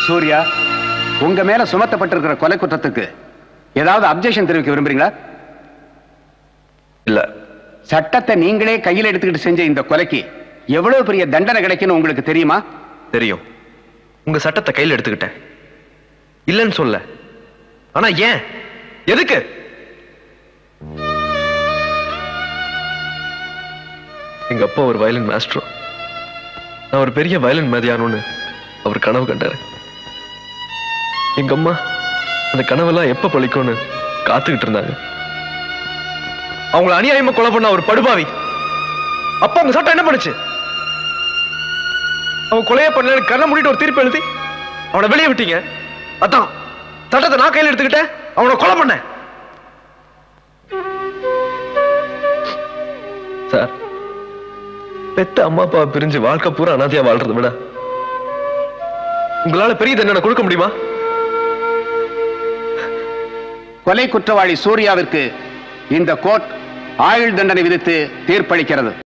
சூர்யா உங்க மேல சுமத்தப்பட்டிருக்கிற கொலை குற்றத்துக்கு ஏதாவது அப்ஜெக்ஷன் தெரிவிக்க விரும்புறீங்களா இல்ல சட்டத்தை நீங்களே கையில் எடுத்துக்கிட்டு செஞ்ச இந்த கொலைக்கு எவ்வளவு பெரிய தண்டனை கிடைக்குன்னு உங்களுக்கு தெரியுமா தெரியும் உங்க சட்டத்தை கையில் எடுத்துக்கிட்டேன் இல்லைன்னு சொல்ல ஆனா ஏன் எதுக்கு எங்க அப்பா ஒரு வயலின் மாஸ்டர் நான் ஒரு பெரிய வயலின் மதியானோன்னு அவர் கனவு கண்டாரு எங்க அம்மா அந்த கனவெல்லாம் எப்ப பழிக்கும்னு காத்துக்கிட்டு இருந்தாங்க அவங்கள அநியாயமா கொலை பண்ண ஒரு படுபாவி அப்ப உங்க சட்டம் என்ன பண்ணுச்சு அவன் கொலையை பண்ண கண்ணை மூடிட்டு ஒரு தீர்ப்பு எழுதி அவனை வெளியே விட்டீங்க அதான் சட்டத்தை நான் கையில் எடுத்துக்கிட்டேன் அவனை கொலை பண்ணேன் சார் பெத்த அம்மா அப்பா பிரிஞ்சு வாழ்க்கை பூரா அனாதையா வாழ்றதை விட உங்களால பெரிய தண்டனை கொடுக்க முடியுமா கொலை குற்றவாளி சூர்யாவிற்கு இந்த கோர்ட் ஆயுள் தண்டனை விதித்து தீர்ப்பளிக்கிறது